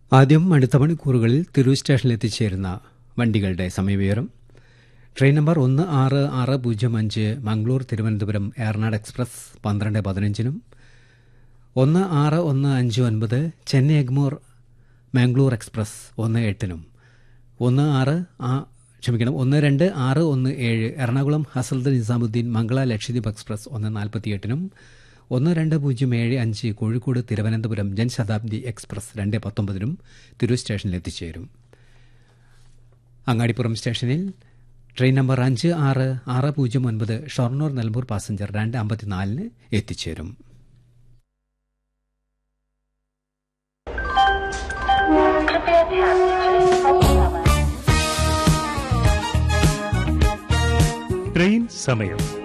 ആദ്യം അടുത്ത മണിക്കൂറുകളിൽ തിരൂർ സ്റ്റേഷനിൽ എത്തിച്ചേരുന്ന വണ്ടികളുടെ സമയവിവരം ട്രെയിൻ നമ്പർ ഒന്ന് ആറ് ആറ് പൂജ്യം അഞ്ച് മംഗളൂർ തിരുവനന്തപുരം ഏർനാട് എക്സ്പ്രസ് പന്ത്രണ്ട് പതിനഞ്ചിനും ഒന്ന് ആറ് ഒന്ന് അഞ്ച് ഒൻപത് ചെന്നൈ എഗ്മോർ മാംഗ്ലൂർ എക്സ്പ്രസ് ഒന്ന് എട്ടിനും ഒന്ന് ആറ് ആ ക്ഷമിക്കണം ഒന്ന് രണ്ട് ആറ് ഒന്ന് ഏഴ് എറണാകുളം ഹസൽദ് നിസാമുദ്ദീൻ മംഗള ലക്ഷദ്വീപ് എക്സ്പ്രസ് ഒന്ന് നാൽപ്പത്തിയെട്ടിനും ഒന്ന് രണ്ട് പൂജ്യം ഏഴ് അഞ്ച് കോഴിക്കോട് തിരുവനന്തപുരം ജൻശതാബ്ദി എക്സ്പ്രസ് രണ്ട് പത്തൊമ്പതിനും തിരൂർ സ്റ്റേഷനിൽ എത്തിച്ചേരും അങ്ങാടിപ്പുറം സ്റ്റേഷനിൽ ട്രെയിൻ നമ്പർ അഞ്ച് ആറ് ആറ് പൂജ്യം ഒൻപത് ഷൊർണൂർ നെൽമൂർ പാസഞ്ചർ രണ്ട് അമ്പത്തിനാലിന് എത്തിച്ചേരും कृपया ध्यान दीजिए अब समय ട്രെയിൻ സമയം